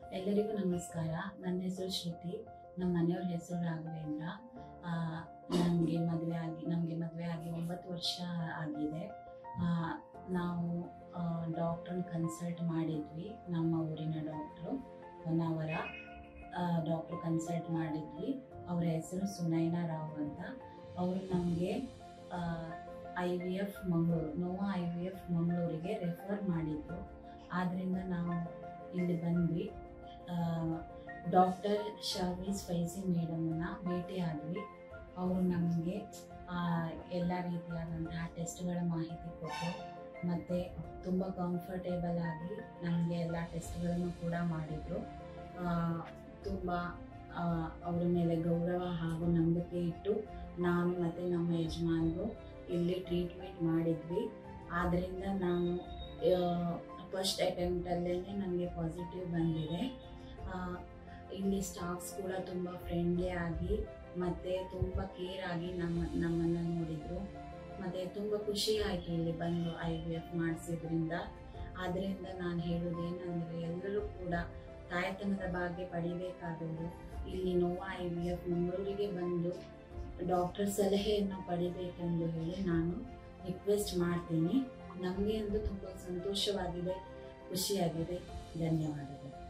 ಎಲ್ಲರಿಗೂ ನಮಸ್ಕಾರ ನನ್ನ ಹೆಸರು ಶ್ರುತಿ ನಮ್ಮ ಮನೆಯವ್ರ ಹೆಸರು ರಾಘವೇಂದ್ರ ನಮಗೆ ಮದುವೆ ಆಗಿ ನಮಗೆ ಮದುವೆ ಆಗಿ ಒಂಬತ್ತು ವರ್ಷ ಆಗಿದೆ ಆ, ನಾವು ಡಾಕ್ಟ್ರನ್ನ ಕನ್ಸಲ್ಟ್ ಮಾಡಿದ್ವಿ ನಮ್ಮ ಊರಿನ ಡಾಕ್ಟ್ರು ಹೊನ್ನಾವರ ಡಾಕ್ಟ್ರು ಕನ್ಸಲ್ಟ್ ಮಾಡಿದ್ವಿ ಅವರ ಹೆಸರು ಸುನೈನಾ ರಾವ್ ಅಂತ ಅವರು ನಮಗೆ I V F Mangaluru Nova I V F ಮಂಗಳೂರಿಗೆ ರೆಫರ್ ಮಾಡಿದ್ರು ಆದ್ದರಿಂದ ನಾವು ಇಲ್ಲಿ ಬಂದ್ವಿ ಡಾಕ್ಟರ್ ಶರ್ವೀಸ್ ಫೈಸಿ ಮೇಡಮನ್ನ ಭೇಟಿ ಆದ್ವಿ ಅವರು ನಮಗೆ ಎಲ್ಲ ರೀತಿಯಾದಂತಹ ಟೆಸ್ಟ್ಗಳ ಮಾಹಿತಿ ಕೊಟ್ಟರು ಮತ್ತು ತುಂಬ ಕಂಫರ್ಟೇಬಲ್ ಆಗಿ ನಮಗೆ ಎಲ್ಲ ಟೆಸ್ಟ್ಗಳನ್ನು ಕೂಡ ಮಾಡಿದರು ತುಂಬ ಅವರ ಮೇಲೆ ಗೌರವ ಹಾಗೂ ನಂಬಿಕೆ ಇಟ್ಟು ನಾನು ಮತ್ತು ನಮ್ಮ ಯಜಮಾನರು ಇಲ್ಲಿ ಟ್ರೀಟ್ಮೆಂಟ್ ಮಾಡಿದ್ವಿ ಆದ್ದರಿಂದ ನಾನು ಫಸ್ಟ್ ಅಟೆಂಪ್ಟಲ್ಲೇ ನನಗೆ ಪಾಸಿಟಿವ್ ಬಂದಿದೆ ಆ, ಇಲ್ಲಿ ಸ್ಟಾಫ್ಸ್ ಕೂಡ ತುಂಬ ಫ್ರೆಂಡ್ಲಿ ಆಗಿ ಮತ್ತು ತುಂಬ ಕೇರ್ ಆಗಿ ನಮ್ಮ ನಮ್ಮನ್ನು ನೋಡಿದರು ಮತ್ತು ತುಂಬ ಖುಷಿ ಆಯಿತು ಇಲ್ಲಿ ಬಂದು ಐ ವಿ ಎಫ್ ಮಾಡಿಸಿದ್ರಿಂದ ಆದ್ದರಿಂದ ನಾನು ಹೇಳೋದೇನೆಂದರೆ ಎಲ್ಲರೂ ಕೂಡ ತಾಯ್ತನದ ಭಾಗ್ಯ ಪಡಿಬೇಕಾದವರು ಇಲ್ಲಿ ನೋವಾ ಐ ವಿ ಎಫ್ ಮಂಗಳೂರಿಗೆ ಬಂದು ಡಾಕ್ಟರ್ ಸಲಹೆಯನ್ನು ಪಡಿಬೇಕೆಂದು ಹೇಳಿ ನಾನು ರಿಕ್ವೆಸ್ಟ್ ಮಾಡ್ತೀನಿ ನಮಗೆ ಅಂದು ತುಂಬ ಸಂತೋಷವಾಗಿದೆ ಖುಷಿಯಾಗಿದೆ ಧನ್ಯವಾದಗಳು